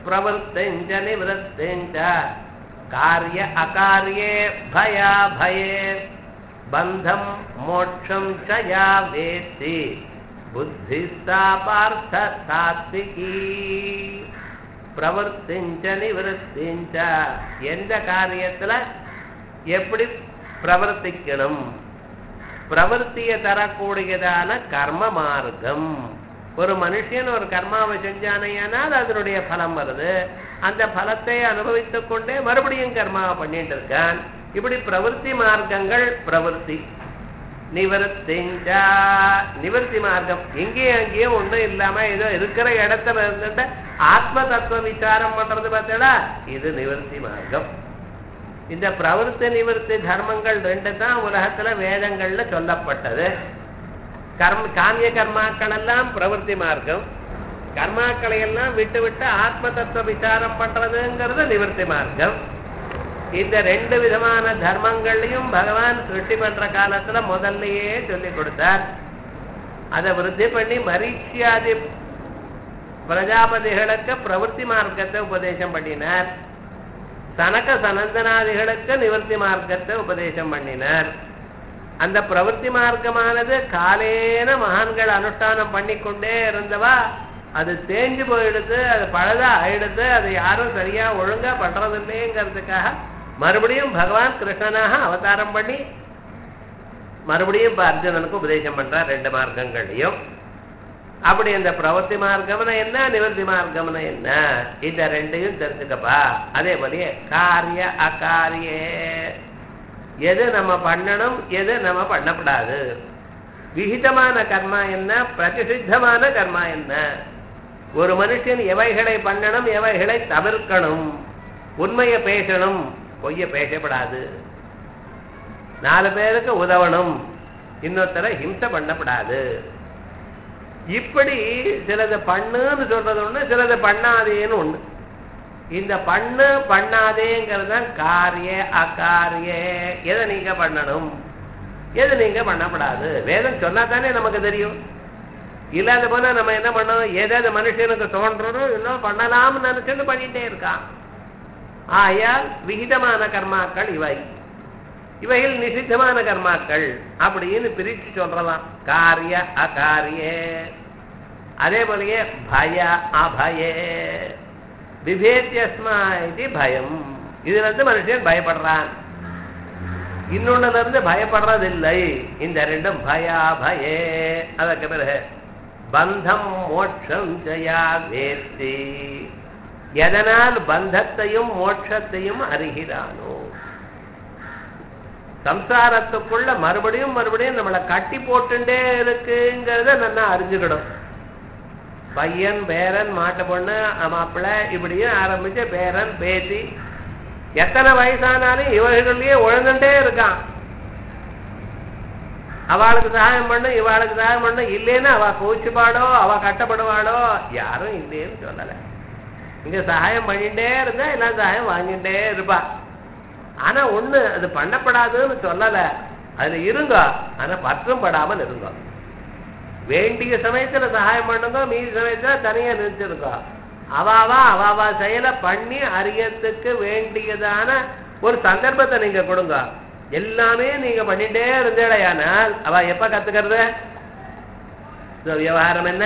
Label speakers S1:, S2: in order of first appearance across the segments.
S1: प्रवृत्तिञ्च निवृत्तिञ्च कार्य अकार्ये भया भये बन्धं मोक्षं च या वेत्ति बुद्धिस्ता पार्थ सात्विकी பிரவர்த்திஞ்ச நிவர்த்திஞ்ச எந்த காரியத்துல எப்படி பிரவர்த்திக்கணும் பிரவர்த்தியை தரக்கூடியதான கர்ம மார்க்கம் ஒரு மனுஷன் ஒரு கர்மாவை செஞ்சானையானால் அதனுடைய பலம் வருது அந்த பலத்தை அனுபவித்துக் கொண்டே மறுபடியும் கர்மாவை பண்ணிட்டு இருக்கான் இப்படி பிரவருத்தி மார்க்கங்கள் பிரவருத்தி நிவர்த்திஞ்சா நிவர்த்தி மார்க்கம் எங்கேயும் அங்கேயும் ஒண்ணும் இல்லாம ஏதோ இருக்கிற இடத்துல இருந்துட்டு ஆத்ம தத்துவ விசாரம் பண்றது பார்த்தா இது நிவர்த்தி மார்க்கம் இந்த பிரவருத்தி நிவர்த்தி தர்மங்கள் ரெண்டு தான் உலகத்துல வேதங்கள்ல சொல்லப்பட்டது கர்ம காமிய கர்மாக்கள் எல்லாம் பிரவருத்தி மார்க்கம் கர்மாக்களை எல்லாம் விட்டு விட்டு ஆத்ம தத்துவ விசாரம் பண்றதுங்கிறது நிவர்த்தி மார்க்கம் இந்த ரெண்டு விதமான தர்மங்களையும் பகவான் சிருஷ்டி பண்ற காலத்துல முதல்லயே சொல்லி கொடுத்தார் அதை விருத்தி பண்ணி மரீட்சியாதி பிரஜாபதிகளுக்கு பிரவருத்தி மார்க்கத்தை உபதேசம் பண்ணினார் சனக சனந்தனாதிகளுக்கு நிவர்த்தி மார்க்கத்தை உபதேசம் பண்ணினார் அந்த பிரவருத்தி மார்க்கமானது காலேன மகான்கள் அனுஷ்டானம் பண்ணிக்கொண்டே இருந்தவா அது தேஞ்சு போயிடுது அது பழதா ஆயிடுது அது யாரும் சரியா ஒழுங்கா பண்றது இல்லைங்கிறதுக்காக மறுபடியும் பகவான் கிருஷ்ணனாக அவதாரம் பண்ணி மறுபடியும் இப்ப அர்ஜுனனுக்கு உபதேசம் பண்றார் ரெண்டு மார்க்கங்களையும் அப்படி இந்த பிரவர்த்தி மார்க்கம்னா என்ன நிவர்த்தி மார்க்கம்னா என்ன இந்த ரெண்டையும் தெரிஞ்சுக்கப்பா அதே போலயே காரிய அகாரிய எது நம்ம பண்ணணும் எது நம்ம பண்ணக்கூடாது விகிதமான கர்மா என்ன பிரதிஷித்தமான கர்மா என்ன ஒரு மனுஷன் எவைகளை பண்ணணும் எவைகளை தவிர்க்கணும் உண்மையை பேசணும் பொய்ய பேசப்படாது நாலு பேருக்கு உதவணும் இன்னொருத்தரை ஹிம்சை பண்ணப்படாது இப்படி சிலது பண்ணுன்னு சொல்றது ஒண்ணு சிலது பண்ணாதேன்னு ஒண்ணு இந்த பண்ணு பண்ணாதேங்கிறது தான் காரிய அகாரிய எதை நீங்க பண்ணணும் எது நீங்க பண்ணப்படாது வேதம் சொன்னா தானே நமக்கு தெரியும் இல்லாத போனா நம்ம என்ன பண்ணணும் ஏதாவது மனுஷனுக்கு தோன்றணும் இன்னும் பண்ணலாம்னு நினைச்சுட்டு பண்ணிட்டே இருக்கான் ஆயால் விகிதமான கர்மாக்கள் இவை இவைகள் நிஷித்தமான கர்மாக்கள் அப்படின்னு பிரிச்சு சொல்றலாம் காரிய அகாரிய அதே போலயே பய அபய விபேத்தியஸ்மா இது பயம் இதுல இருந்து மனுஷன் பயப்படுறான் இன்னொன்னுல இருந்து பயப்படுறதில்லை இந்த ரெண்டும் பயா பயே அதற்கு பிறகு பந்தம் மோட்சம் ஜயா வேத்தி எதனால் பந்தத்தையும் மோட்சத்தையும் அறிகிறானோ சம்சாரத்துக்குள்ள மறுபடியும் மறுபடியும் நம்மளை கட்டி போட்டுட்டே இருக்குங்கிறத நல்லா அறிஞ்சுக்கணும் பையன் பேரன் மாட்டு பொண்ணு மாப்பிள்ளை இப்படியும் ஆரம்பிச்சு பேரன் பேத்தி எத்தனை வயசானாலும் இவர்களையே உழந்துட்டே இருக்கான் அவளுக்கு சகாயம் பண்ணு இவாளுக்கு சகாயம் பண்ணு இல்லைன்னு அவ கோச்சுப்பாடோ அவ கட்டப்படுவாளோ யாரும் இல்லைன்னு சொல்லல இங்க சகாயம் பண்ணிட்டே இருந்தா எல்லாம் சகாயம் வாங்கிட்டே இருப்பா ஆனா ஒண்ணு அது பண்ணப்படாதுன்னு சொல்லல அதுல இருங்க ஆனா பற்றும் படாமல் இருங்க வேண்டிய சமயத்துல சகாயம் பண்ணுங்க மீதி சமயத்துல தனியா நிறுத்திருங்க அவாவா அவாவா செயலை பண்ணி அறியத்துக்கு வேண்டியதான ஒரு சந்தர்ப்பத்தை நீங்க கொடுங்க எல்லாமே நீங்க பண்ணிட்டே இருந்தேடையானால் அவ எப்ப கத்துக்கிறது விவகாரம் என்ன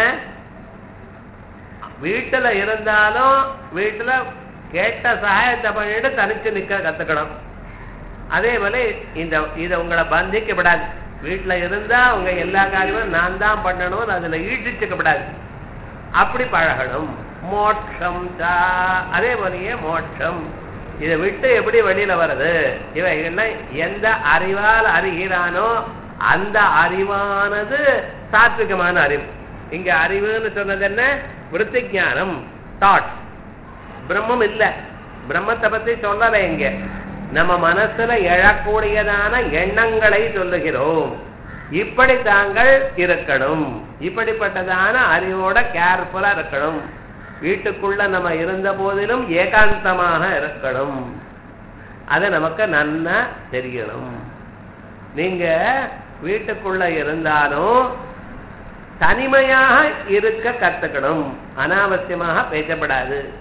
S1: வீட்டுல இருந்தாலும் வீட்டுல கேட்ட சகாயத்தை பண்ணிட்டு தனிச்சு நிக்க கத்துக்கணும் அதே போல இந்த இதை உங்களை பந்திக்கப்படாது வீட்டுல இருந்தா உங்க எல்லா காரியமும் நான் தான் பண்ணணும் அதுல ஈட்டிச்சுக்கப்படாது அப்படி பழகணும் மோட்சம் அதே போலயே மோட்சம் இதை விட்டு எப்படி வெளியில வருது இவைகள்லாம் எந்த அறிவால் அறிகிறானோ அந்த அறிவானது சாத்விகமான அறிவு இங்க அறிவுன்னு சொன்னது என்ன விருத்தி ஜானம் தாட் பிரம்மம் இல்ல பிரம்மத்தை பத்தி சொல்லல இங்க நம்ம மனசுல எழக்கூடியதான எண்ணங்களை சொல்லுகிறோம் இப்படி தாங்கள் இருக்கணும் இப்படிப்பட்டதான அறிவோட கேர்ஃபுல்லா இருக்கணும் வீட்டுக்குள்ள நம்ம இருந்த போதிலும் ஏகாந்தமாக இருக்கணும் அது நமக்கு நன்னா தெரியணும் நீங்க வீட்டுக்குள்ள இருந்தாலும் தனிமையாக இருக்க கத்துக்கணும் அனாவசியமாக பேசப்படாது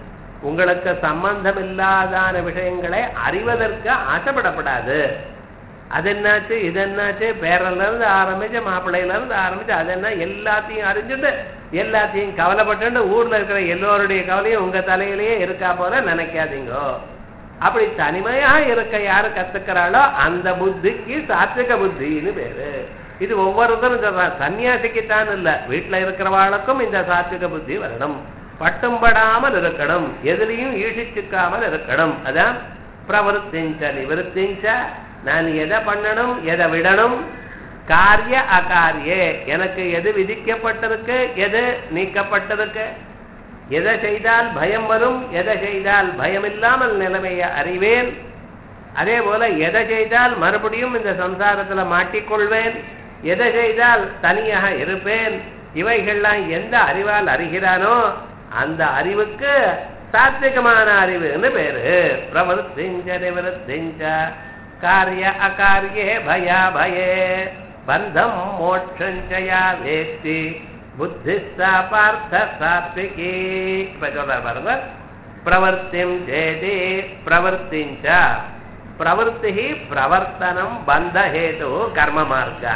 S1: உங்களுக்கு சம்பந்தம் இல்லாதான விஷயங்களை அறிவதற்கு ஆசைப்படப்படாது அது என்னாச்சு இது என்னாச்சு பேரன்ல இருந்து ஆரம்பிச்சு மாப்பிள்ளையில இருந்து ஆரம்பிச்சு அது என்ன எல்லாத்தையும் அறிஞ்சுட்டு எல்லாத்தையும் கவலைப்பட்டு ஊர்ல இருக்கிற எல்லோருடைய கவலையும் உங்க தலையிலேயே இருக்கா போல நினைக்காதீங்க அப்படி தனிமையா இருக்க யாரு கத்துக்கிறாளோ அந்த புத்திக்கு சாத்விக புத்தின்னு பேரு இது ஒவ்வொருத்தரும் சொல்றான் சன்னியாசிக்குத்தான் இல்ல வீட்டுல இருக்கிறவாளுக்கும் இந்த சாத்விக புத்தி வரணும் பட்டும் படாமல் இருக்கணும் எதுலையும் ஈழிச்சுக்காமல் இருக்கணும் அதான் பிரவருத்திஞ்ச நிவருத்திஞ்ச நான் எதை பண்ணணும் எதை விடணும் காரிய அகாரியே எனக்கு எது விதிக்கப்பட்டிருக்கு எது நீக்கப்பட்டிருக்கு எதை செய்தால் பயம் வரும் எதை செய்தால் பயம் இல்லாமல் நிலைமையை அறிவேன் அதே போல எதை செய்தால் மறுபடியும் இந்த சம்சாரத்துல மாட்டிக்கொள்வேன் எதை செய்தால் தனியாக இருப்பேன் இவைகள்லாம் எந்த அறிவால் அறிகிறானோ அந்த அறிவுக்கு சாத்விகமான அறிவுன்னு பேரு பிரவருத்திஞ்ச நிவருத்திஞ்ச காரிய அகாரியே பயா பயே பந்தம் மோட்சஞ்சயா வேத்தி புத்திஸ்தா பார்த்த சாத்விகி இப்ப சொல்ற பாருங்க பிரவர்த்திம் ஜேதி பிரவர்த்திஞ்ச பிரவருத்தி பிரவர்த்தனம் பந்தஹேது கர்ம மார்க்க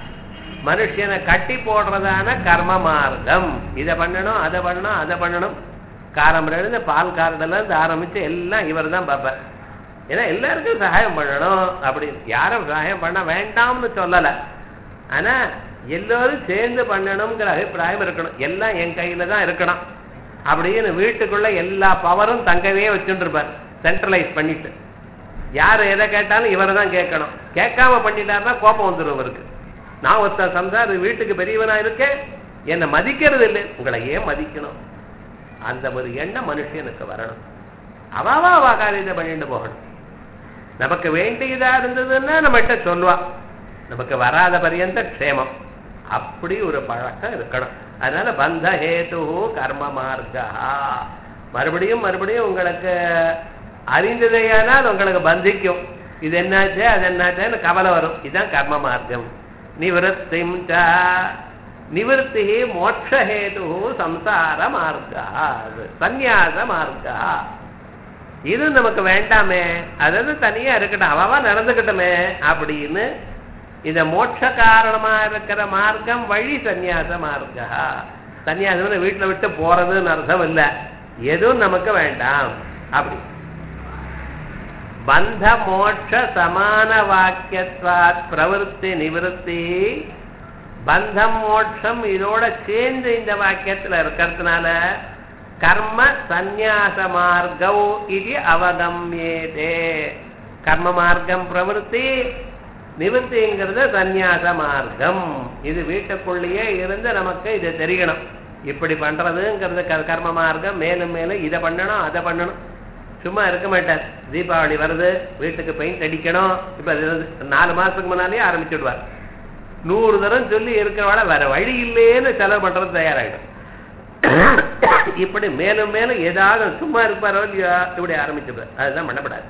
S1: மனுஷனை கட்டி போடுறதான கர்ம மார்க்கம் இதை பண்ணணும் அதை பண்ணணும் அதை பண்ணணும் காரம்பரம் இருந்து பால் காரடல இருந்து ஆரம்பிச்சு எல்லாம் இவர் தான் பார்ப்பார் ஏன்னா எல்லாருக்கும் சகாயம் பண்ணணும் அப்படி யாரும் சகாயம் பண்ண வேண்டாம்னு சொல்லல ஆனா எல்லோரும் சேர்ந்து பண்ணணுங்கிற அபிப்பிராயம் இருக்கணும் எல்லாம் என் கையில தான் இருக்கணும் அப்படின்னு வீட்டுக்குள்ள எல்லா பவரும் தங்கவே வச்சுட்டு இருப்பார் சென்ட்ரலைஸ் பண்ணிட்டு யார் எதை கேட்டாலும் இவரை தான் கேட்கணும் கேட்காம பண்ணிட்டாருன்னா கோபம் வந்துடும் இவருக்கு நான் ஒருத்தன் சம்சார வீட்டுக்கு பெரியவனா இருக்கேன் என்னை மதிக்கிறது இல்லை உங்களை ஏன் மதிக்கணும் அந்த ஒரு எண்ணம் மனுஷனுக்கு வரணும் அவாவா அவா காரியத்தை பண்ணிட்டு போகணும் நமக்கு வேண்டியதா இருந்ததுன்னா நம்மகிட்ட சொல்லுவா நமக்கு வராத பரியந்த க்ஷேமம் அப்படி ஒரு பழக்கம் இருக்கணும் அதனால பந்த ஹேது கர்ம மார்க்கா மறுபடியும் மறுபடியும் உங்களுக்கு அறிந்ததையானால் உங்களுக்கு பந்திக்கும் இது என்னாச்சு அது என்னாச்சுன்னு கவலை வரும் இதுதான் கர்ம மார்க்கம் நிவத்திம் நிவர்த்தி மோட்சஹேது சம்சார மார்க்கா சந்நியாச மார்க்கா இது நமக்கு வேண்டாமே அதாவது தனியா இருக்கட்டும் அவவா நடந்துக்கட்டுமே அப்படின்னு இந்த மோட்ச காரணமா இருக்கிற மார்க்கம் வழி சந்நியாச மார்க்கா சந்நியாசம் வீட்டுல விட்டு போறதுன்னு அர்த்தம் இல்ல எதுவும் நமக்கு வேண்டாம் அப்படி பந்த மோட்ச சமான வாக்கியத்வாத் பிரவருத்தி நிவர்த்தி பந்தம் மோட்சம் இதோட சேர்ந்து இந்த வாக்கியத்துல இருக்கிறதுனால கர்ம சந்நியாச மார்க்கௌ இது அவகம்யேதே கர்ம மார்க்கம் பிரவருத்தி நிவர்த்திங்கிறது சந்நியாச மார்க்கம் இது வீட்டுக்குள்ளேயே இருந்து நமக்கு இது தெரியணும் இப்படி பண்றதுங்கிறது க- கர்ம மார்க்கம் மேலும் மேலும் இதை பண்ணணும் அதை பண்ணணும் சும்மா இருக்க மாட்டார் தீபாவளி வருது வீட்டுக்கு பெயிண்ட் அடிக்கணும் இப்ப அது வந்து நாலு மாசத்துக்கு முன்னாலே ஆரம்பிச்சுடுவார் நூறு தரம் சொல்லி இருக்கிறவாட வேற வழி இல்லையேன்னு செலவு பண்றது தயாராகிடும் இப்படி மேலும் மேலும் ஏதாவது சும்மா இருப்பாரோ இல்லையா இப்படி ஆரம்பிச்சுடுவார் அதுதான் பண்ணப்படாது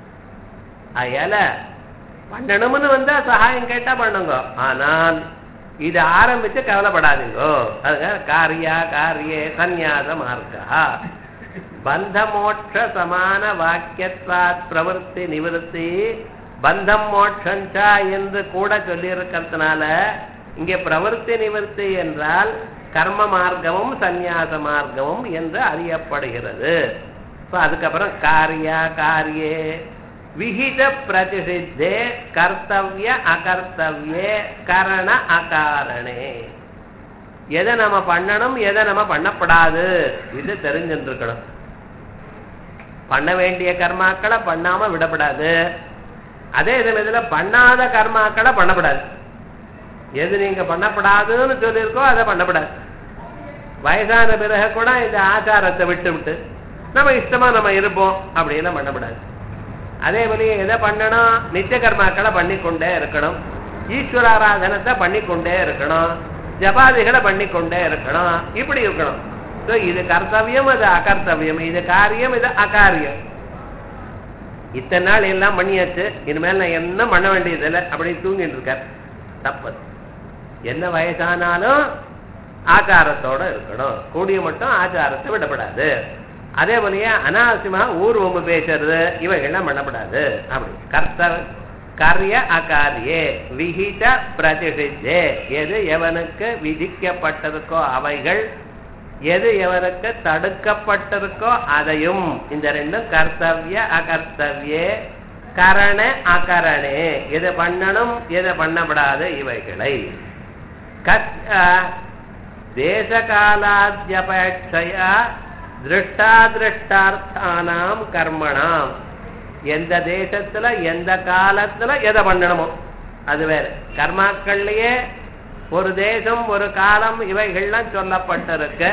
S1: அதனால பண்ணணும்னு வந்தா சகாயம் கேட்டா பண்ணுங்க ஆனால் இது ஆரம்பிச்சு கவலைப்படாதீங்கோ அதுக்காக காரியா காரியே சந்நியாச மார்க்கா பந்த மோட்ச சமான வாக்கியத்வாத் பிரவருத்தி நிவர்த்தி பந்தம் மோட்சஞ்சா என்று கூட சொல்லி இருக்கிறதுனால இங்கே பிரவருத்தி நிவர்த்தி என்றால் கர்ம மார்க்கமும் சந்நியாச மார்க்கமும் என்று அறியப்படுகிறது இப்ப அதுக்கப்புறம் காரியா காரியே விகித பிரதிஷித்தே கர்த்தவிய அகர்த்தவியே கரண அகாரணே எதை நம்ம பண்ணணும் எதை நம்ம பண்ணப்படாது இது தெரிஞ்சுட்டு இருக்கணும் பண்ண வேண்டிய கர்மாக்களை பண்ணாம விடப்படாது அதே சமயத்துல பண்ணாத கர்மாக்களை பண்ணப்படாது எது நீங்க பண்ணப்படாதுன்னு சொல்லியிருக்கோ அதை பண்ணப்படாது வயசான பிறகு கூட இந்த ஆச்சாரத்தை விட்டு விட்டு நம்ம இஷ்டமா நம்ம இருப்போம் அப்படியெல்லாம் பண்ணப்படாது அதே போல எதை பண்ணணும் நித்திய கர்மாக்களை பண்ணிக்கொண்டே இருக்கணும் ஈஸ்வராராதனத்தை பண்ணிக்கொண்டே இருக்கணும் ஜபாதிகளை பண்ணிக்கொண்டே இருக்கணும் இப்படி இருக்கணும் So, இது கர்த்தவியம் அது அகர்த்தவியம் இது காரியம் இது அகாரியம் இத்தனை நாள் எல்லாம் பண்ணியாச்சு இனிமேல் நான் என்ன பண்ண வேண்டியதில்லை அப்படி தூங்கிட்டு இருக்கார் தப்பு என்ன வயசானாலும் ஆச்சாரத்தோட இருக்கணும் கூடிய மட்டும் ஆச்சாரத்தை விடப்படாது அதே போலயே அனாவசியமா ஊர் ஒம்பு பேசுறது இவைகள்லாம் பண்ணப்படாது அப்படி கர்த்த காரிய அகாரியே விஹித பிரதிஷித்தே எது எவனுக்கு விதிக்கப்பட்டிருக்கோ அவைகள் எது எவனுக்கு தடுக்கப்பட்டிருக்கோ அதையும் இந்த ரெண்டும் கர்த்தவிய அகர்த்தவியே கரண அகரணே எது பண்ணணும் எது பண்ணப்படாது இவைகளை தேசகாலாத்யபேட்சையா திருஷ்டாதிருஷ்டார்த்தானாம் கர்மணாம் எந்த தேசத்துல எந்த காலத்துல எதை பண்ணணுமோ அது வேற கர்மாக்கள்லயே ஒரு தேசம் ஒரு காலம் இவைகள்லாம் சொல்லப்பட்டிருக்கு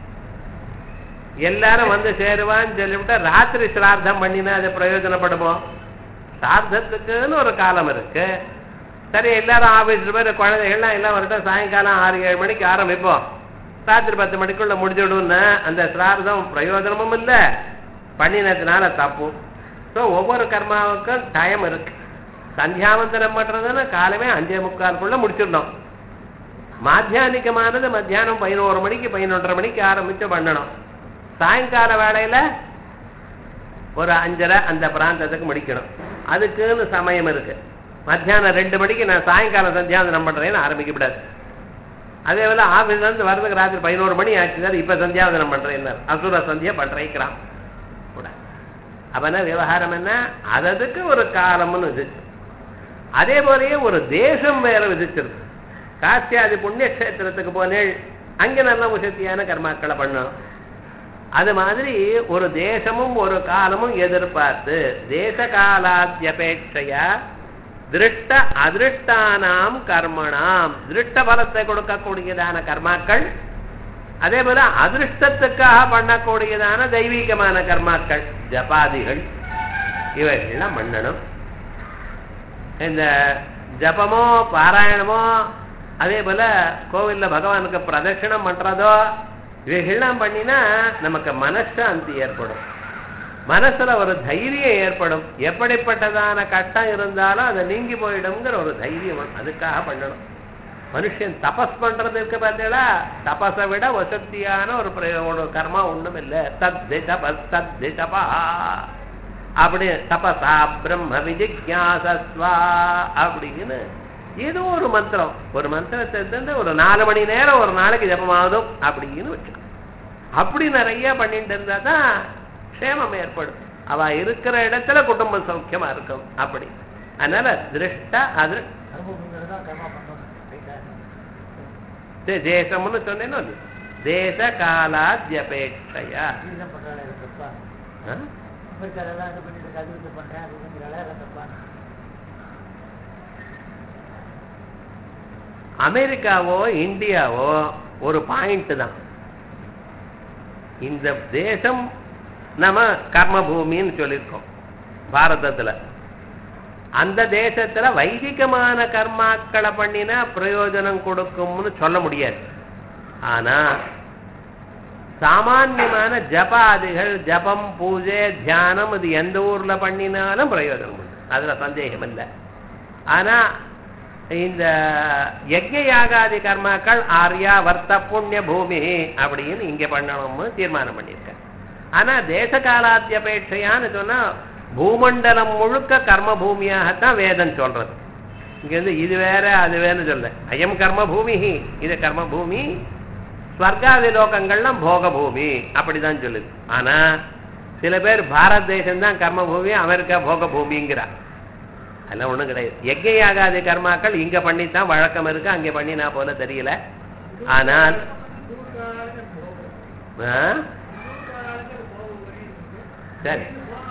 S1: எல்லாரும் வந்து சேருவான்னு சொல்லிவிட்டு ராத்திரி சிரார்த்தம் பண்ணினா அது பிரயோஜனப்படுமோ சார்த்தத்துக்குன்னு ஒரு காலம் இருக்கு சரி எல்லாரும் ஆபீஸ் பேர் குழந்தைகள்லாம் எல்லாம் வரட்டும் சாயங்காலம் ஆறு ஏழு மணிக்கு ஆரம்பிப்போம் ராத்திரி பத்து மணிக்குள்ள முடிச்சுடுன்னு அந்த சிரார்த்தம் பிரயோஜனமும் இல்லை பண்ணினதுனால தப்பு ஸோ ஒவ்வொரு கர்மாவுக்கும் டைம் இருக்கு சந்தியாவந்தனம் பண்றதுன்னா காலமே அஞ்சே முக்காலுக்குள்ள முடிச்சிடணும் மாத்தியானிகமானது மத்தியானம் பதினோரு மணிக்கு பதினொன்றரை மணிக்கு ஆரம்பிச்சு பண்ணணும் சாயங்கால வேலையில ஒரு அஞ்சரை அந்த பிராந்தத்துக்கு முடிக்கணும் அதுக்குன்னு சமயம் இருக்கு மத்தியானம் ரெண்டு மணிக்கு நான் சாயங்காலம் சந்தியாவந்தனம் பண்றேன்னு ஆரம்பிக்கப்படாது அதே போல ஆபீஸ்ல இருந்து வரதுக்கு ராத்திரி பதினோரு மணி ஆச்சு சார் இப்ப சந்தியாவந்தனம் பண்றேன் அசுர சந்தியா பண்றேங்கிறான் கூட அப்பனா விவகாரம் என்ன அததுக்கு ஒரு காலம்னு இது அதே போலயே ஒரு தேசம் வேற விதிச்சிருக்கு காசியாதி புண்ணிய கஷேத்திரத்துக்கு போனேள் அங்க நல்ல உசத்தியான கர்மாக்களை பண்ணும் அது மாதிரி ஒரு தேசமும் ஒரு காலமும் எதிர்பார்த்து தேச காலாத்தியபேட்சையா திருஷ்ட அதிருஷ்டானாம் கர்மணாம் திருஷ்ட பலத்தை கொடுக்கக்கூடியதான கர்மாக்கள் அதே போல அதிருஷ்டத்துக்காக பண்ணக்கூடியதான தெய்வீகமான கர்மாக்கள் ஜபாதிகள் இவைகள்லாம் பண்ணணும் இந்த ஜபமோ பாராயணமோ அதே போல கோவில்ல பகவானுக்கு பிரதட்சிணம் பண்றதோ இவைகள்லாம் பண்ணினா நமக்கு மனசாந்தி ஏற்படும் மனசுல ஒரு தைரியம் ஏற்படும் எப்படிப்பட்டதான கட்டம் இருந்தாலும் அதை நீங்கி போயிடும்ங்கிற ஒரு தைரியம் வரும். அதுக்காக பண்ணணும் மனுஷன் தபஸ் பண்றதுக்கு பார்த்தீங்களா தபஸை விட வசதியான ஒரு பிரயோ- ஒரு கர்மா ஒண்ணும் இல்லை தத்தி தபஸ் தத்தி தபா அப்படி தபசா பிரம்ம விஜிக்யாசஸ்வா அப்படின்னு ஏதோ ஒரு மந்திரம் ஒரு மந்திரத்தை இருந்து ஒரு நாலு மணி நேரம் ஒரு நாளைக்கு ஜபமாவதும் அப்படின்னு வச்சுக்கணும் அப்படி நிறைய பண்ணிட்டு இருந்தா தான் க்ஷேமம் ஏற்படும் அவ இருக்கிற இடத்துல குடும்ப சௌக்கியமா இருக்கும் அப்படி அதனால திருஷ்ட அது
S2: அனுபவங்கிறது தான் கர்மா பண்ணணும் ரைட்டா
S1: தே- தேசம்னு சொன்னேனோ இல்லையோ? தேச காலாத்யபேட்சையா
S2: இதுதான் பண்றாங்க இது தப்பா
S1: ஆ?
S2: அமெரிக்காலெல்லாம் இது பண்ணிட்டு இருக்கு, அது இது பண்றேன் அது இதுங்கிறாளே எல்லாம் தப்பா
S1: அமெரிக்காவோ இந்தியாவோ ஒரு பாயிண்ட் தான் இந்த தேசம் நம்ம கர்மபூமின்னு சொல்லியிருக்கோம் பாரதத்துல அந்த தேசத்துல வைதிகமான கர்மாக்களை பண்ணினா பிரயோஜனம் கொடுக்கும்னு சொல்ல முடியாது ஆனா சாமான்யமான ஜபாதிகள் ஜபம் பூஜை தியானம் இது எந்த ஊர்ல பண்ணினாலும் பிரயோஜனம் உண்டு அதுல சந்தேகம் இல்லை ஆனா இந்த யஜ்ய யாகாதி கர்மாக்கள் ஆர்யா வர்த்த புண்ணிய பூமி அப்படின்னு இங்க பண்ணணும்னு தீர்மானம் பண்ணியிருக்கேன் ஆனா தேச காலாத்தியபேட்சையான்னு சொன்னா பூமண்டலம் முழுக்க கர்ம பூமியாகத்தான் வேதம் சொல்றது இங்க இருந்து இது வேற அது வேறன்னு சொல்ல அயம் கர்ம பூமி இது கர்ம பூமி ஸ்வர்காதி லோகங்கள்லாம் போக பூமி அப்படிதான் சொல்லுது ஆனா சில பேர் பாரத் தேசம் தான் கர்ம பூமி அமெரிக்கா போக பூமிங்கிறா அதெல்லாம் ஒண்ணும் கிடையாது யஜ்ய யாகாதி கர்மாக்கள் இங்க பண்ணித்தான் வழக்கம் இருக்கு அங்க பண்ணினா போல தெரியல ஆனால் ஆ? சரி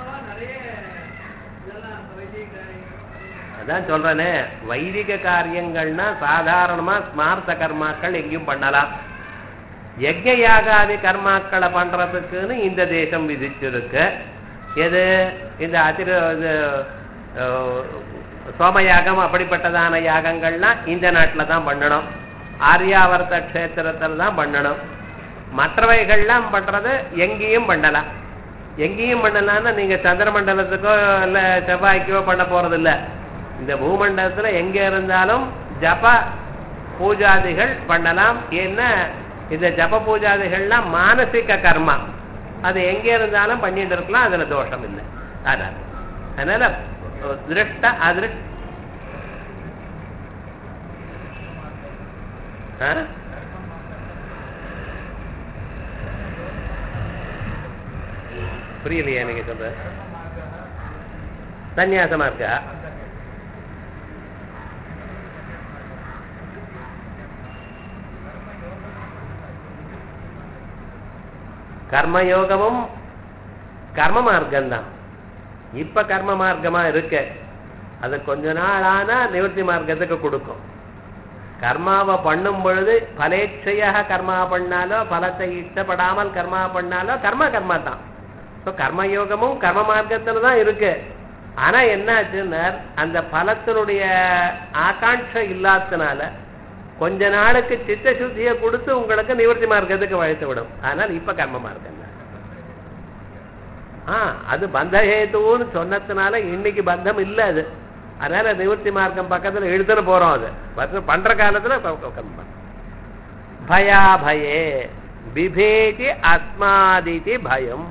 S1: அதான் சொல்றேனே வைதிக காரியங்கள்னா சாதாரணமா ஸ்மார்த்த கர்மாக்கள் எங்கேயும் பண்ணலாம் யஜ்ய யாகாதி கர்மாக்களை பண்றதுக்குன்னு இந்த தேசம் விதிச்சிருக்கு எது இந்த அதிர இது, அஹ், சோமயாகம் அப்படிப்பட்டதான யாகங்கள்லாம் இந்த நாட்டில் தான் பண்ணணும் ஆரியாவர்த்த க்ஷேத்திரத்தில் தான் பண்ணணும் மற்றவைகள்லாம் பண்றது எங்கேயும் பண்ணலாம் எங்கேயும் பண்ணலாம்னா நீங்க சந்திரமண்டலத்துக்கோ இல்ல செவ்வாய்க்கோ பண்ண போறது இல்ல இந்த பூமண்டலத்துல எங்க இருந்தாலும் ஜப பூஜாதிகள் பண்ணலாம் ஏன்னா இந்த ஜப பூஜாதிகள்லாம் மானசிக கர்மா அது எங்க இருந்தாலும் பண்ணிட்டு இருக்கலாம் அதுல தோஷம் இல்லை அதான் அதனால திருஷ்ட அதிருஷ்ட ஆ? புரியலையா நீங்க சொல்ற சந்நியாசமா இருக்கா கர்மயோகமும் கர்ம மார்க்கம் தான் இப்ப கர்ம மார்க்கமா இருக்கு அது கொஞ்ச நாள் ஆனா நிவர்த்தி மார்க்கத்துக்கு கொடுக்கும் கர்மாவை பண்ணும் பொழுது பலேட்சையாக கர்மா பண்ணாலோ பலத்தை இஷ்டப்படாமல் கர்மா பண்ணாலோ கர்மா கர்மா தான் ஸோ கர்மயோகமும் கர்ம மார்க்கத்துல தான் இருக்கு ஆனா என்னாச்சுன்னா அந்த பலத்தினுடைய ஆகாட்சை இல்லாதனால கொஞ்ச நாளுக்கு சித்த சுத்தியை கொடுத்து உங்களுக்கு நிவர்த்தி மார்க்கத்துக்கு வழித்து விடும் ஆனால் இப்ப கர்ம மார்க்கம் தான் ஆ அது பந்தஹேத்துன்னு சொன்னதுனால இன்னைக்கு பந்தம் இல்லை அது அதனால நிவர்த்தி மார்க்கம் பக்கத்துல இழுத்துன்னு போறோம் அது பட் பண்ற காலத்துல க- க- கர்மம் பண்ணணும். பயாபயே பிபேதி அஸ்மாதிதி பயம்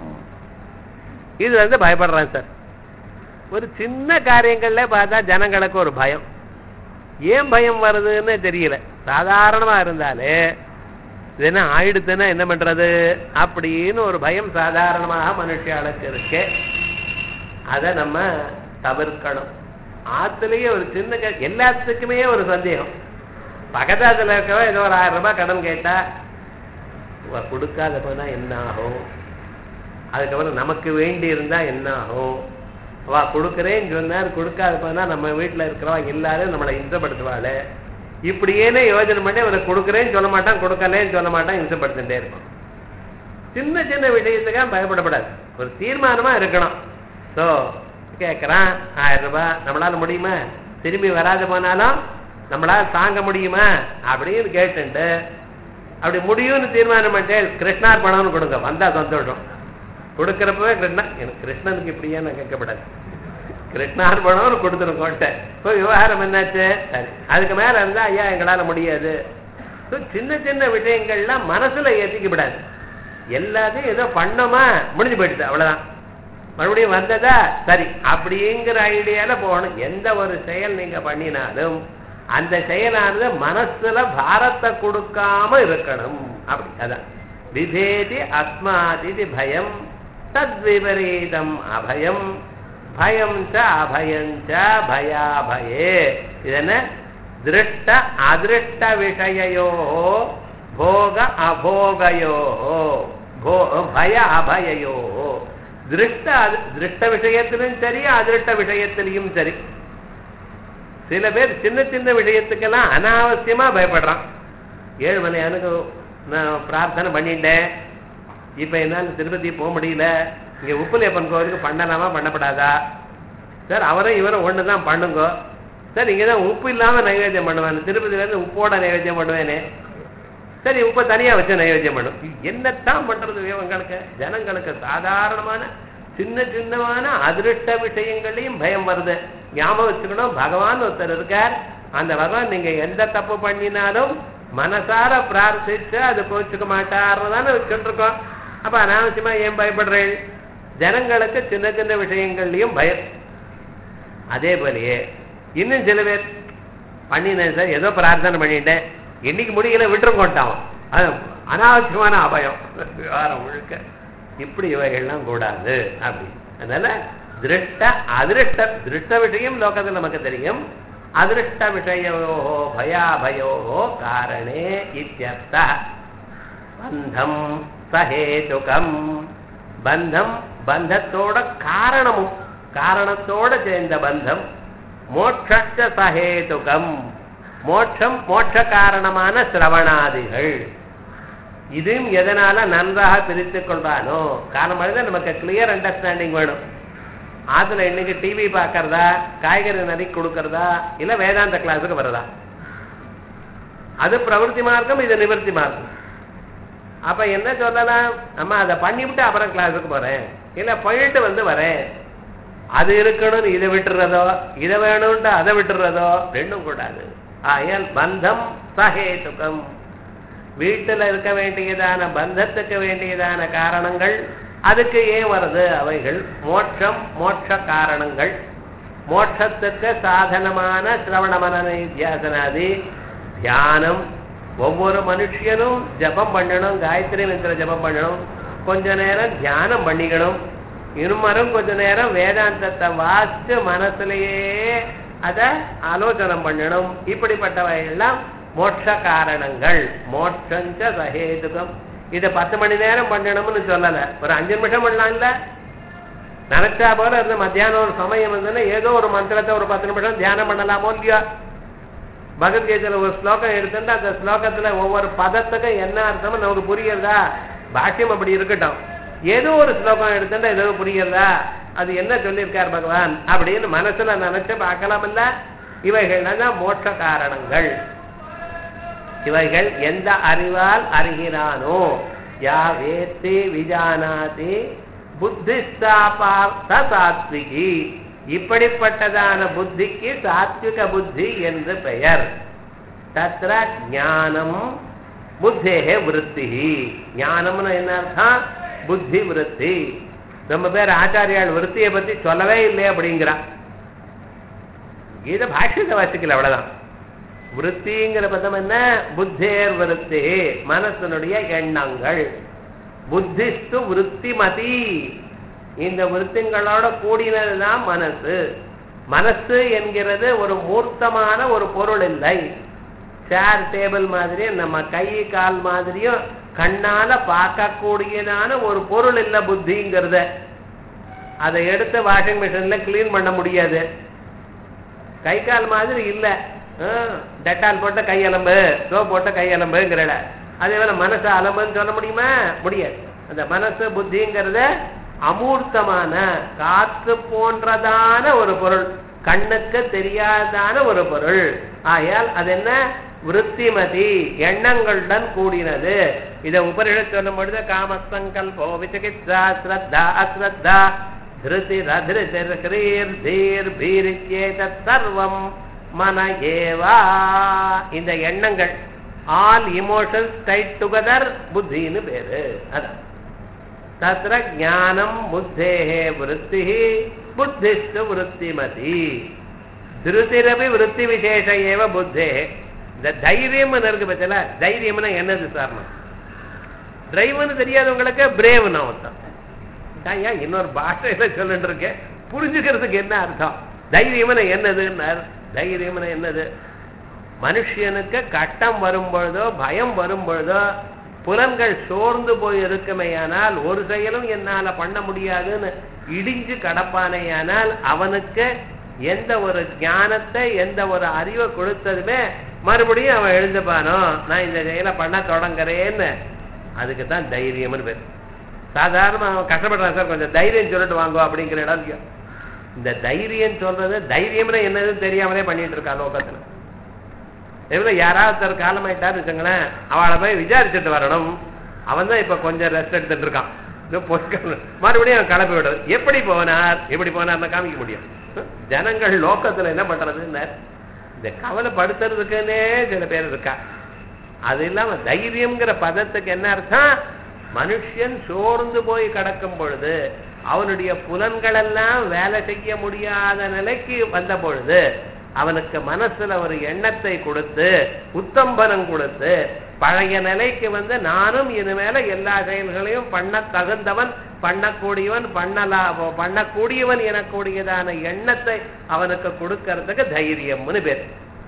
S1: இது வந்து பயப்படுறேன் சார் ஒரு சின்ன காரியங்கள்ல பார்த்தா ஜனங்களுக்கு ஒரு பயம் ஏன் பயம் வருதுன்னு தெரியல சாதாரணமா இருந்தாலே இது என்ன ஆயிடுத்துன்னா என்ன பண்றது அப்படின்னு ஒரு பயம் சாதாரணமாக மனுஷியாளுக்கு இருக்கு அதை நம்ம தவிர்க்கணும் ஆத்துலயே ஒரு சின்ன க- எல்லாத்துக்குமே ஒரு சந்தேகம் பக்கத்தாத்துல இருக்கவன் ஏதோ ஒரு ஆயிரம் ரூபாய் கடன் கேட்டா இவ கொடுக்காத போனா என்ன ஆகும் அதுக்கப்புறம் நமக்கு வேண்டி இருந்தா என்ன ஆகும் அவ கொடுக்குறேன்னு சொன்னார் கொடுக்காத போனா நம்ம வீட்டுல இருக்கிறவங்க எல்லாரும் நம்மளை இம்சப்படுத்துவாள் இப்படியேனே யோஜனை பண்ணி அவரை கொடுக்குறேன்னு சொல்ல மாட்டான் கொடுக்கலேன்னு சொல்ல மாட்டான் இம்சப்படுத்திட்டே இருக்கும் சின்ன சின்ன விஷயத்துக்காக பயப்படப்படாது ஒரு தீர்மானமா இருக்கணும் ஸோ கேட்குறான் ஆயிரம் ரூபாய் நம்மளால முடியுமா திரும்பி வராது போனாலும் நம்மளால தாங்க முடியுமா அப்படின்னு கேட்டுட்டு அப்படி முடியும்னு தீர்மானம் பண்ணிட்டு கிருஷ்ணார்பணம்னு கொடுங்க வந்தா சந்தோஷம் கொடுக்கறப்பவே கிருஷ்ணா எனக்கு கிருஷ்ணனுக்கு இப்படியே நான் கேட்கப்படாது கிருஷ்ணார்பணம்னு கொடுத்துருக்கோன்ட்டு இப்போ விவகாரம் என்னாச்சு சரி அதுக்கு மேல இருந்தா ஐயா எங்களால முடியாது So, சின்ன சின்ன விஷயங்கள்லாம் மனசுல ஏத்திக்க விடாது எல்லாத்தையும் ஏதோ பண்ணோமா முடிஞ்சு போயிடுது அவ்வளவுதான் மறுபடியும் வந்ததா சரி அப்படிங்கிற ஐடியால போகணும் எந்த ஒரு செயல் நீங்க பண்ணினாலும் அந்த செயலானது மனசுல பாரத்தை கொடுக்காம இருக்கணும் அப்படி அதான் விபேதி அஸ்மாதிதி பயம் தத் விபரீதம் அபயம் பயம் ச அபயம் ச பயாபயே இது என்ன திருஷ்ட அதிருஷ்ட விஷயோ போக அபோகயோ போ பய அபயயோ திருஷ்ட அது- திருஷ்ட விஷயத்திலும் சரி அதிருஷ்ட விஷயத்திலையும் சரி சில பேர் சின்ன சின்ன விஷயத்துக்கெல்லாம் அனாவசியமா பயப்படுறான் ஏழுமலையானுக்கு நான் பிரார்த்தனை பண்ணிட்டேன் இப்ப என்னால திருப்பதி போக முடியல இங்க உப்புலியப்பன் கோவிலுக்கு பண்ணலாமா பண்ணப்படாதா சார் அவரும் இவரும் ஒன்று தான் பண்ணுங்க சார் இங்கே தான் உப்பு இல்லாம நைவேத்தியம் பண்ணுவேன் திருப்பதியில இருந்து உப்போட நைவேத்தியம் பண்ணுவேனே சரி உப்பை தனியா வச்சு நைவேத்தியம் பண்ணும் என்னத்தான் பண்றது இவங்களுக்கு ஜனங்களுக்கு சாதாரணமான சின்ன சின்னமான அதிருஷ்ட விஷயங்களையும் பயம் வருது ஞாபகம் வச்சுக்கணும் பகவான் ஒருத்தர் இருக்கார் அந்த பகவான் நீங்க எந்த தப்பு பண்ணினாலும் மனசார பிரார்த்திச்சு அது கோச்சுக்க மாட்டார்னு தானே வச்சுட்டு இருக்கோம் அப்ப அனாவசியமா ஏன் பயப்படுறேன் ஜனங்களுக்கு சின்ன சின்ன விஷயங்கள்லயும் பயம் அதே போலயே இன்னும் சில பேர் பண்ணினேன் சார் ஏதோ பிரார்த்தனை பண்ணிட்டேன் இன்னைக்கு முடியல விட்டுரும் கொண்டான் அது அனாவசியமான அபயம் விவகாரம் முழுக்க இப்படி இவைகள்லாம் கூடாது அப்படி அதனால திருஷ்ட அதிருஷ்ட திருஷ்ட விஷயம் லோகத்தில் நமக்கு தெரியும் அதிருஷ்ட விஷயோ பயாபயோ காரணே இத்தியர்த்த பந்தம் சஹேதுகம் பந்தம் பந்தத்தோட காரணமும் காரணத்தோட சேர்ந்த பந்தம் மோட்ச சஹேதுகம் மோட்சம் மோட்ச காரணமான சிரவணாதிகள் இதுவும் எதனால நன்றாக பிரித்துக் கொள்வானோ காரணம் நமக்கு கிளியர் அண்டர்ஸ்டாண்டிங் வேணும் ஆத்துல இன்னைக்கு டிவி பார்க்கறதா காய்கறி நறுக்கி கொடுக்கறதா இல்ல வேதாந்த கிளாஸுக்கு வர்றதா அது பிரவருத்தி மார்க்கம் இது நிவர்த்தி மார்க்கம் அப்ப என்ன சொல்லலாம் அம்மா அதை பண்ணிவிட்டு அப்புறம் கிளாஸுக்கு போறேன் இல்ல போயிட்டு வந்து வரேன் அது இருக்கணும்னு இதை விட்டுறதோ இதை வேணும்ட்டு அதை விட்டுறதோ ரெண்டும் கூடாது ஆயல் பந்தம் சகேதுகம் வீட்டுல இருக்க வேண்டியதான பந்தத்துக்கு வேண்டியதான காரணங்கள் அதுக்கு ஏன் வருது அவைகள் மோட்சம் மோட்ச காரணங்கள் மோட்சத்துக்கு சாதனமான சிரவண மனன நித்தியாசனாதி தியானம் ஒவ்வொரு மனுஷனும் ஜபம் பண்ணணும் காயத்ரி மந்திர ஜபம் பண்ணணும் கொஞ்ச நேரம் தியானம் பண்ணிக்கணும் இருமரும் கொஞ்ச நேரம் வேதாந்தத்தை வாசிச்சு மனசுலயே அத ஆலோசனை பண்ணணும் இப்படிப்பட்டவை எல்லாம் மோட்ச காரணங்கள் மோட்சஞ்ச சகேதுகம் இத பத்து மணி நேரம் பண்ணணும்னு சொல்லல ஒரு அஞ்சு நிமிஷம் பண்ணலாம்ல நினைச்சா போல இருந்து மத்தியானம் ஒரு சமயம் இருந்ததுன்னா ஏதோ ஒரு மந்திரத்தை ஒரு பத்து நிமிஷம் தியானம் பண்ணலாமோ இல்லையோ பகவத்கீதையில ஒரு ஸ்லோகம் எடுத்துட்டு அந்த ஸ்லோகத்துல ஒவ்வொரு பதத்துக்கும் என்ன அர்த்தம் நமக்கு புரியுறதா பாஷ்யம் அப்படி இருக்கட்டும் ஏதோ ஒரு ஸ்லோகம் எடுத்துட்டா ஏதோ புரியுறதா அது என்ன சொல்லியிருக்கார் பகவான் அப்படின்னு மனசுல நினைச்சு பார்க்கலாம் இல்ல இவைகள் தான் மோட்ச காரணங்கள் இவைகள் எந்த அறிவால் அறிகிறானோ யா வேத்தி விஜானாதி புத்திஸ்தா பார்த்த சாத்விகி இப்படிப்பட்டதான புத்திக்கு சாத்விக புத்தி என்று பெயர் தத்ர ஞானம் புத்தேகே விருத்தி ஞானம்னு என்ன அர்த்தம் புத்தி விருத்தி நம்ம பேர் ஆச்சாரியால் விருத்தியை பத்தி சொல்லவே இல்லை அப்படிங்கிறான் கீத பாஷ்யத்தை வச்சுக்கல அவ்வளவுதான் விருத்திங்கிற பதம் என்ன புத்தேர் விருத்தி மனசனுடைய எண்ணங்கள் புத்திஸ்து விருத்திமதி இந்த விருத்திங்களோட கூடினதுதான் மனசு மனசு என்கிறது ஒரு மூர்த்தமான ஒரு பொருள் இல்லை சேர் டேபிள் மாதிரியும் நம்ம கை கால் மாதிரியும் கண்ணால பார்க்கக்கூடியதான ஒரு பொருள் இல்லை புத்திங்கிறத அதை எடுத்து வாஷிங் மிஷின்ல கிளீன் பண்ண முடியாது கை கால் மாதிரி இல்ல டெட்டால் போட்ட கையலம்பு சோப் போட்ட கையலம்புங்கிறட அதே போல மனசு அலம்புன்னு சொல்ல முடியுமா முடியாது அந்த மனசு புத்திங்கிறத அமூர்த்தமான காற்று போன்றதான ஒரு பொருள் கண்ணுக்கு தெரியாதான ஒரு பொருள் ஆயால் அது என்ன விருத்திமதி எண்ணங்களுடன் கூடினது இதை உபரிஷத் சொல்லும் பொழுது காமசங்கல்போ விசிகித்சா ஸ்ரத்தா அஸ்ரத்தா திருதி ரதிருதிர் ஹ்ரீர் தீர் பீரிச்சேதத் சர்வம் மன ஏவா இந்த எண்ணங்கள் ஆல் இமோஷன்ஸ் டைட் டுகெதர் புத்தின்னு பேரு அதான் தத்ர ஞானம் புத்தேஹே விருத்தி புத்திஸ்து விருத்திமதி திருத்திரபி விருத்தி விசேஷ ஏவ புத்தே இந்த தைரியம் இருக்கு பத்தில தைரியம்னா என்னது சார்னா டிரைவர்னு தெரியாதவங்களுக்கு பிரேவ்னா ஒருத்தன் ஏன் இன்னொரு பாஷையில சொல்லிட்டு இருக்கேன் புரிஞ்சுக்கிறதுக்கு என்ன அர்த்தம் தைரியம்னா என்னதுன்னார் தைரியம்னா என்னது மனுஷனுக்கு கட்டம் வரும் பொழுதோ பயம் வரும் பொழுதோ புலன்கள் சோர்ந்து போய் இருக்குமேயானால் ஒரு செயலும் என்னால பண்ண முடியாதுன்னு இடிஞ்சு கடப்பானேயானால் அவனுக்கு எந்த ஒரு ஞானத்தை எந்த ஒரு அறிவை கொடுத்ததுமே மறுபடியும் அவன் எழுந்துப்பானோ நான் இந்த செயலை பண்ண தொடங்குறேன்னு அதுக்கு தான் தைரியம்னு பேர் சாதாரண அவன் கஷ்டப்படுறான் சார் கொஞ்சம் தைரியம் சொல்லிட்டு வாங்குவோம் அப்படிங்கிற இடம் இல்லையா இந்த தைரியம் சொல்றது தைரியம்னா என்னதுன்னு தெரியாமலே பண்ணிட்டு இருக்கா லோகத்துல எவ்வளோ யாராவது ஒரு காலமாயிட்டாரு வச்சுங்களேன் அவளை போய் விசாரிச்சுட்டு வரணும் அவன் தான் இப்ப கொஞ்சம் ரெஸ்ட் எடுத்துட்டு இருக்கான் மறுபடியும் அவன் கிளப்பி விடுறது எப்படி போனார் எப்படி போனார்னு காமிக்க முடியும் ஜனங்கள் லோக்கத்துல என்ன பண்றதுன்னு இந்த கவலைப்படுத்துறதுக்குன்னே சில பேர் இருக்கா அது இல்லாம தைரியம்ங்கிற பதத்துக்கு என்ன அர்த்தம் மனுஷன் சோர்ந்து போய் கிடக்கும் பொழுது அவனுடைய புலன்கள் எல்லாம் வேலை செய்ய முடியாத நிலைக்கு வந்த பொழுது அவனுக்கு மனசுல ஒரு எண்ணத்தை கொடுத்து உத்தம்பனம் கொடுத்து பழைய நிலைக்கு வந்து நானும் இனிமேல எல்லா செயல்களையும் பண்ண தகுந்தவன் பண்ணக்கூடியவன் பண்ணலா பண்ணக்கூடியவன் எனக்கூடியதான எண்ணத்தை அவனுக்கு கொடுக்கறதுக்கு தைரியம்னு பேர்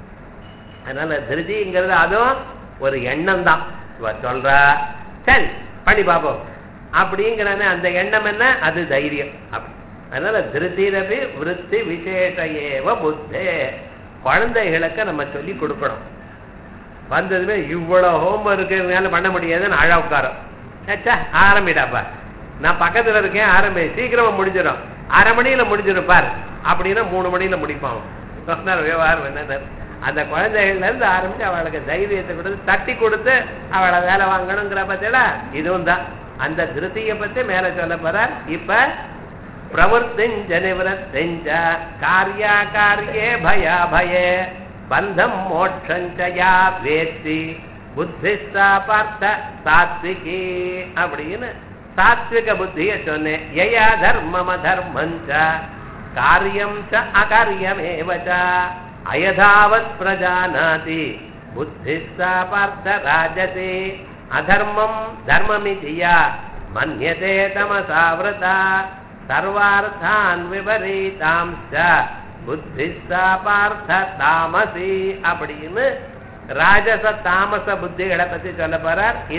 S1: அதனால திருதிங்கிறது அதுவும் ஒரு எண்ணம் தான் இவ சொல்றா சரி பண்ணி பார்ப்போம் அப்படிங்கிறானே அந்த எண்ணம் என்ன அது தைரியம் அப்படி அதனால திருத்திரபி விருத்தி விசேஷ ஏவ புத்தே குழந்தைகளுக்கு நம்ம சொல்லி கொடுக்கணும் வந்ததுமே இவ்வளவு ஹோம் இருக்கிறதுனால பண்ண முடியாதுன்னு அழ உட்காரம் ஏச்சா ஆரம்பிடாப்பா நான் பக்கத்துல இருக்கேன் ஆரம்பி சீக்கிரமா முடிஞ்சிடும் அரை மணியில முடிஞ்சிடும் பாரு அப்படின்னா மூணு மணியில முடிப்பான் சொன்னார் விவகாரம் என்ன அந்த குழந்தைகள்ல இருந்து ஆரம்பிச்சு அவளுக்கு தைரியத்தை கொடுத்து தட்டி கொடுத்து அவளை வேலை வாங்கணுங்கிற பத்தில இதுவும் தான் அந்த திருத்திய பத்தி மேல சொல்ல போற இப்ப பிரவர்த்திஞ்ச நிவரத்திஞ்ச காரியா காரியே பயா பயே பந்தம் மோட்சஞ்சயா வேத்தி புத்திஸ்தா பார்த்த சாத்விகி அப்படின்னு சாத்விக புத்திய சொன்னேன் யயா தர்மம தர்மஞ்ச காரியம் ச அகாரியமேவ ச அயதாவத் பிரஜானாதி புத்திஸ்தா பார்த்த ராஜசே அதர்மம் தர்மமிதி யா மன்யதே தமசாவிரதா சர்வார்த்தான் விபரீதாம்ச புத்திஸ்தா பார்த்த தாமசி அப்படின்னு ராஜச தாமச புத்திகளை பத்தி சொல்ல போறார்